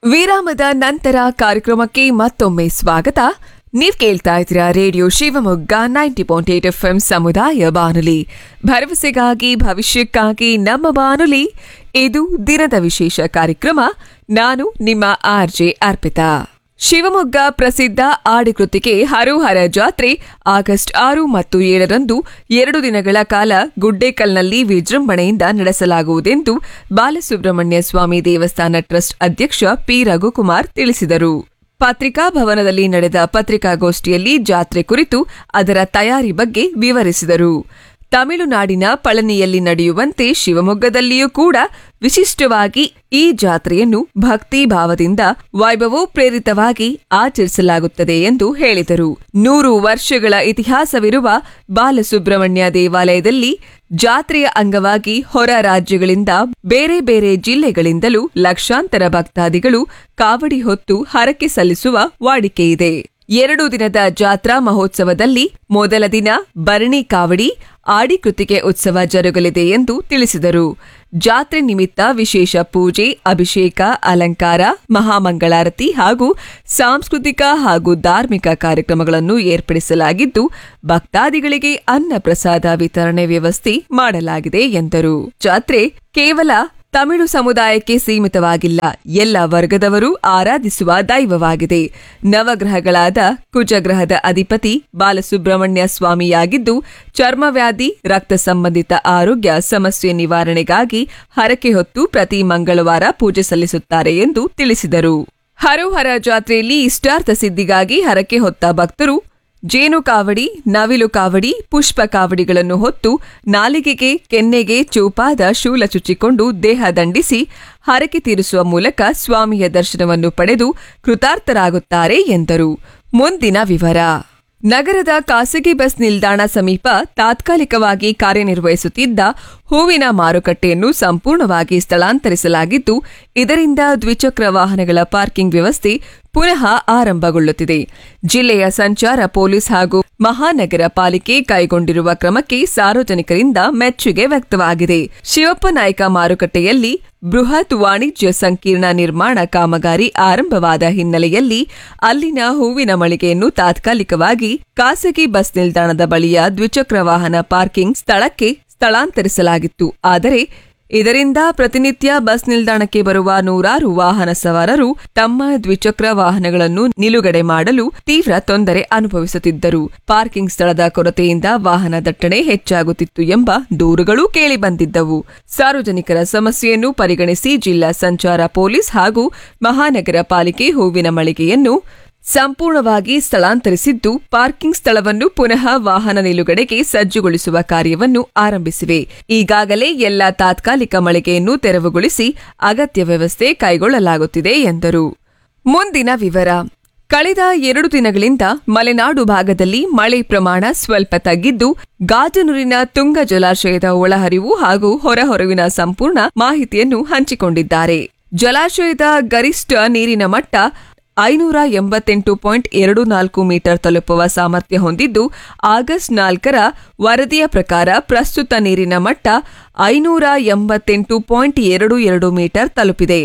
ವಿರಾಮದ ನಂತರ ಕಾರ್ಯಕ್ರಮಕ್ಕೆ ಮತ್ತೊಮ್ಮೆ ಸ್ವಾಗತ ನೀವ್ ಕೇಳ್ತಾ ಇದ್ದೀರಾ radio Shivamogga ninety point eight F M ಸಮುದಾಯ ಬಾನುಲಿ ಭರವಸೆಗಾಗಿ ಭವಿಷ್ಯಕ್ಕಾಗಿ ನಮ್ಮ ಬಾನುಲಿ ಇದು ದಿನದ ವಿಶೇಷ ಕಾರ್ಯಕ್ರಮ ನಾನು ನಿಮ್ಮ ಆರ್ಜೆ ಅರ್ಪಿತಾ ಶಿವಮೊಗ್ಗ ಪ್ರಸಿದ್ಧ ಆಡಿಕೃತಿಕೆ ಹರೋಹರ ಜಾತ್ರೆ ಆಗಸ್ಟ್ ಆರು ಮತ್ತು ಏಳರಂದು ಎರಡು ದಿನಗಳ ಕಾಲ ಗುಡ್ಡೇಕಲ್ನಲ್ಲಿ ವಿಜೃಂಭಣೆಯಿಂದ ನಡೆಸಲಾಗುವುದೆಂದು ಬಾಲಸುಬ್ರಹ್ಮಣ್ಯ ಸ್ವಾಮಿ ದೇವಸ್ಥಾನ ಟ್ರಸ್ಟ್ ಅಧ್ಯಕ್ಷ ಪಿ ರಘುಕುಮಾರ್ ತಿಳಿಸಿದರು ಪತ್ರಿಕಾ ಭವನದಲ್ಲಿ ನಡೆದ ಪತ್ರಿಕಾಗೋಷ್ಠಿಯಲ್ಲಿ ಜಾತ್ರೆ ಕುರಿತು ಅದರ ತಯಾರಿ ಬಗ್ಗೆ ವಿವರಿಸಿದರು ತಮಿಳುನಾಡಿನ ಪಳನಿಯಲ್ಲಿ ನಡೆಯುವಂತೆ ಶಿವಮೊಗ್ಗದಲ್ಲಿಯೂ ಕೂಡ ವಿಶಿಷ್ಟವಾಗಿ ಈ ಜಾತ್ರೆಯನ್ನು ಭಕ್ತಿ ಭಾವದಿಂದ ವೈಭವೋಪ್ರೇರಿತವಾಗಿ ಆಚರಿಸಲಾಗುತ್ತದೆ ಎಂದು ಹೇಳಿದರು ನೂರು ವರ್ಷಗಳ ಇತಿಹಾಸವಿರುವ ಬಾಲಸುಬ್ರಹ್ಮಣ್ಯ ದೇವಾಲಯದಲ್ಲಿ ಜಾತ್ರೆಯ ಅಂಗವಾಗಿ ಹೊರ ರಾಜ್ಯಗಳಿಂದ ಬೇರೆ ಬೇರೆ ಜಿಲ್ಲೆಗಳಿಂದಲೂ ಲಕ್ಷಾಂತರ ಭಕ್ತಾದಿಗಳು ಕಾವಡಿ ಹೊತ್ತು ಹರಕೆ ಸಲ್ಲಿಸುವ ವಾಡಿಕೆಯಿದೆ ಎರಡು ದಿನದ ಜಾತ್ರಾ ಮಹೋತ್ಸವದಲ್ಲಿ ಮೊದಲ ದಿನ ಭರಣಿ ಕಾವಡಿ ಆಡಿಕೃತಿಕೆ ಉತ್ಸವ ಜರುಗಲಿದೆ ಎಂದು ತಿಳಿಸಿದರು ಜಾತ್ರೆ ನಿಮಿತ್ತ ವಿಶೇಷ ಪೂಜೆ ಅಭಿಷೇಕ ಅಲಂಕಾರ ಮಹಾಮಂಗಳಾರತಿ ಹಾಗೂ ಸಾಂಸ್ಕೃತಿಕ ಹಾಗೂ ಧಾರ್ಮಿಕ ಕಾರ್ಯಕ್ರಮಗಳನ್ನು ಏರ್ಪಡಿಸಲಾಗಿದ್ದು ಭಕ್ತಾದಿಗಳಿಗೆ ಅನ್ನ ಪ್ರಸಾದ ವಿತರಣೆ ವ್ಯವಸ್ಥೆ ಮಾಡಲಾಗಿದೆ ಎಂದರು ಜಾತ್ರೆ ಕೇವಲ ತಮಿಳು ಸಮುದಾಯಕ್ಕೆ ಸೀಮಿತವಾಗಿಲ್ಲ ಎಲ್ಲ ವರ್ಗದವರು ಆರಾಧಿಸುವ ದೈವವಾಗಿದೆ ನವಗ್ರಹಗಳಾದ ಕುಜಗ್ರಹದ ಅಧಿಪತಿ ಬಾಲಸುಬ್ರಹ್ಮಣ್ಯ ಸ್ವಾಮಿಯಾಗಿದ್ದು ಚರ್ಮವ್ಯಾಧಿ ರಕ್ತ ಸಂಬಂಧಿತ ಆರೋಗ್ಯ ಸಮಸ್ಯೆ ನಿವಾರಣೆಗಾಗಿ ಹರಕೆ ಹೊತ್ತು ಪ್ರತಿ ಮಂಗಳವಾರ ಪೂಜೆ ಸಲ್ಲಿಸುತ್ತಾರೆ ಎಂದು ತಿಳಿಸಿದರು ಹರೋಹರ ಜಾತ್ರೆಯಲ್ಲಿ ಇಷ್ಟಾರ್ಥ ಸಿದ್ಧಿಗಾಗಿ ಹರಕೆ ಹೊತ್ತ ಭಕ್ತರು ಜೇನು ಕಾವಡಿ ನವಿಲು ಕಾವಡಿ ಪುಷ್ಪ ಕಾವಡಿಗಳನ್ನು ಹೊತ್ತು ನಾಲಿಗೆಗೆ ಕೆನ್ನೆಗೆ ಚೂಪಾದ ಶೂಲ ಚುಚ್ಚಿಕೊಂಡು ದೇಹ ದಂಡಿಸಿ ಹರಕೆ ತೀರಿಸುವ ಮೂಲಕ ಸ್ವಾಮಿಯ ದರ್ಶನವನ್ನು ಪಡೆದು ಕೃತಾರ್ಥರಾಗುತ್ತಾರೆ ಎಂದರು ಮುಂದಿನ ವಿವರ ನಗರದ ಖಾಸಗಿ ಬಸ್ ನಿಲ್ದಾಣ ಸಮೀಪ ತಾತ್ಕಾಲಿಕವಾಗಿ ಕಾರ್ಯನಿರ್ವಹಿಸುತ್ತಿದ್ದ ಹೂವಿನ ಮಾರುಕಟ್ಟೆಯನ್ನು ಸಂಪೂರ್ಣವಾಗಿ ಸ್ಥಳಾಂತರಿಸಲಾಗಿದ್ದು ಇದರಿಂದ ದ್ವಿಚಕ್ರ ವಾಹನಗಳ ಪಾರ್ಕಿಂಗ್ ವ್ಯವಸ್ಥೆ ಪುನಃ ಆರಂಭಗೊಳ್ಳುತ್ತಿದೆ ಜಿಲ್ಲೆಯ ಸಂಚಾರ ಪೊಲೀಸ್ ಹಾಗೂ ಮಹಾನಗರ ಪಾಲಿಕೆ ಕೈಗೊಂಡಿರುವ ಕ್ರಮಕ್ಕೆ ಸಾರ್ವಜನಿಕರಿಂದ ಮೆಚ್ಚುಗೆ ವ್ಯಕ್ತವಾಗಿದೆ ಶಿವಪ್ಪ ನಾಯ್ಕ ಮಾರುಕಟ್ಟೆಯಲ್ಲಿ ಬೃಹತ್ ವಾಣಿಜ್ಯ ಸಂಕೀರ್ಣ ನಿರ್ಮಾಣ ಕಾಮಗಾರಿ ಆರಂಭವಾದ ಹಿನ್ನೆಲೆಯಲ್ಲಿ ಅಲ್ಲಿನ ಹೂವಿನ ಮಳಿಗೆಯನ್ನು ತಾತ್ಕಾಲಿಕವಾಗಿ ಖಾಸಗಿ ಬಸ್ ನಿಲ್ದಾಣದ ಬಳಿಯ ದ್ವಿಚಕ್ರ ವಾಹನ ಪಾರ್ಕಿಂಗ್ ಸ್ಥಳಕ್ಕೆ ಸ್ಥಳಾಂತರಿಸಲಾಗಿತ್ತು ಆದರೆ ಇದರಿಂದ ಪ್ರತಿನಿತ್ಯ ಬಸ್ ನಿಲ್ದಾಣಕ್ಕೆ ಬರುವ ನೂರಾರು ವಾಹನ ಸವಾರರು ತಮ್ಮ ದ್ವಿಚಕ್ರ ವಾಹನಗಳನ್ನು ನಿಲುಗಡೆ ಮಾಡಲು ತೀವ್ರ ತೊಂದರೆ ಅನುಭವಿಸುತ್ತಿದ್ದರು ಪಾರ್ಕಿಂಗ್ ಸ್ಥಳದ ಕೊರತೆಯಿಂದ ವಾಹನ ದಟ್ಟಣೆ ಹೆಚ್ಚಾಗುತ್ತಿತ್ತು ಎಂಬ ದೂರುಗಳು ಕೇಳಿಬಂದಿದ್ದವು ಸಾರ್ವಜನಿಕರ ಸಮಸ್ಯೆಯನ್ನು ಪರಿಗಣಿಸಿ ಜಿಲ್ಲಾ ಸಂಚಾರ ಪೊಲೀಸ್ ಹಾಗೂ ಮಹಾನಗರ ಪಾಲಿಕೆ ಹೂವಿನ ಮಳಿಗೆಯನ್ನು ಸಂಪೂರ್ಣವಾಗಿ ಸ್ಥಳಾಂತರಿಸಿದ್ದು ಪಾರ್ಕಿಂಗ್ ಸ್ಥಳವನ್ನು ಪುನಃ ವಾಹನ ನಿಲುಗಡೆಗೆ ಸಜ್ಜುಗೊಳಿಸುವ ಕಾರ್ಯವನ್ನು ಆರಂಭಿಸಿವೆ ಈಗಾಗಲೇ ಎಲ್ಲ ತಾತ್ಕಾಲಿಕ ಮಳಿಗೆಯನ್ನು ತೆರವುಗೊಳಿಸಿ ಅಗತ್ಯ ವ್ಯವಸ್ಥೆ ಕೈಗೊಳ್ಳಲಾಗುತ್ತಿದೆ ಎಂದರು ಮುಂದಿನ ವಿವರ ಕಳೆದ ಎರಡು ದಿನಗಳಿಂದ ಮಲೆನಾಡು ಭಾಗದಲ್ಲಿ ಮಳೆ ಪ್ರಮಾಣ ಸ್ವಲ್ಪ ತಗ್ಗಿದ್ದು ಗಾಜನೂರಿನ ತುಂಗ ಜಲಾಶಯದ ಒಳಹರಿವು ಹಾಗೂ ಹೊರಹೊರವಿನ ಸಂಪೂರ್ಣ ಮಾಹಿತಿಯನ್ನು ಹಂಚಿಕೊಂಡಿದ್ದಾರೆ ಜಲಾಶಯದ ಗರಿಷ್ಠ ನೀರಿನ ಮಟ್ಟ ಐನೂರ ಎಂಬತ್ತೆಂಟು ಪಾಯಿಂಟ್ ಎರಡು ನಾಲ್ಕು ಮೀಟರ್ ತಲುಪುವ ಸಾಮರ್ಥ್ಯ ಹೊಂದಿದ್ದು ಆಗಸ್ಟ್ ನಾಲ್ಕರ ವರದಿಯ ಪ್ರಕಾರ ಪ್ರಸ್ತುತ ನೀರಿನ ಮಟ್ಟ ಐನೂರ ಎಂಬತ್ತೆಂಟು ಪಾಯಿಂಟ್ ಎರಡು ಎರಡು ಮೀಟರ್ ತಲುಪಿದೆ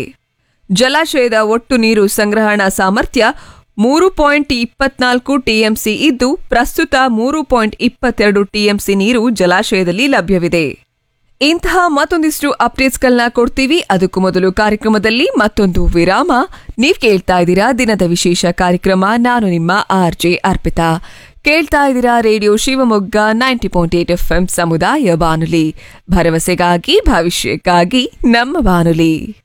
ಜಲಾಶಯದ ಒಟ್ಟು ನೀರು ಸಂಗ್ರಹಣಾ ಸಾಮರ್ಥ್ಯ ಮೂರು ಪಾಯಿಂಟ್ ಇಪ್ಪತ್ನಾಲ್ಕು ಟಿಎಂಸಿ ಇದ್ದು ಪ್ರಸ್ತುತ ಮೂರು ಪಾಯಿಂಟ್ ಇಪ್ಪತ್ತೆರಡು ಟಿಎಂಸಿ ನೀರು ಜಲಾಶಯದಲ್ಲಿ ಲಭ್ಯವಿದೆ ಇಂತಹ ಮತ್ತೊಂದಿಷ್ಟು ಅಪ್ಡೇಟ್ಸ್ಗಳನ್ನ ಕೊಡ್ತೀವಿ ಅದಕ್ಕೂ ಮೊದಲು ಕಾರ್ಯಕ್ರಮದಲ್ಲಿ ಮತ್ತೊಂದು ವಿರಾಮ ನೀವ್ ಕೇಳ್ತಾ ಇದ್ದೀರಾ ದಿನದ ವಿಶೇಷ ಕಾರ್ಯಕ್ರಮ ನಾನು ನಿಮ್ಮ ಆರ್ ಜೆ ಅರ್ಪಿತಾ ಕೇಳ್ತಾ ಇದ್ದೀರಾ radio Shivamogga ninety point eight F M ಸಮುದಾಯ ಬಾನುಲಿ ಭರವಸೆಗಾಗಿ ಭವಿಷ್ಯಕ್ಕಾಗಿ ನಮ್ಮ ಬಾನುಲಿ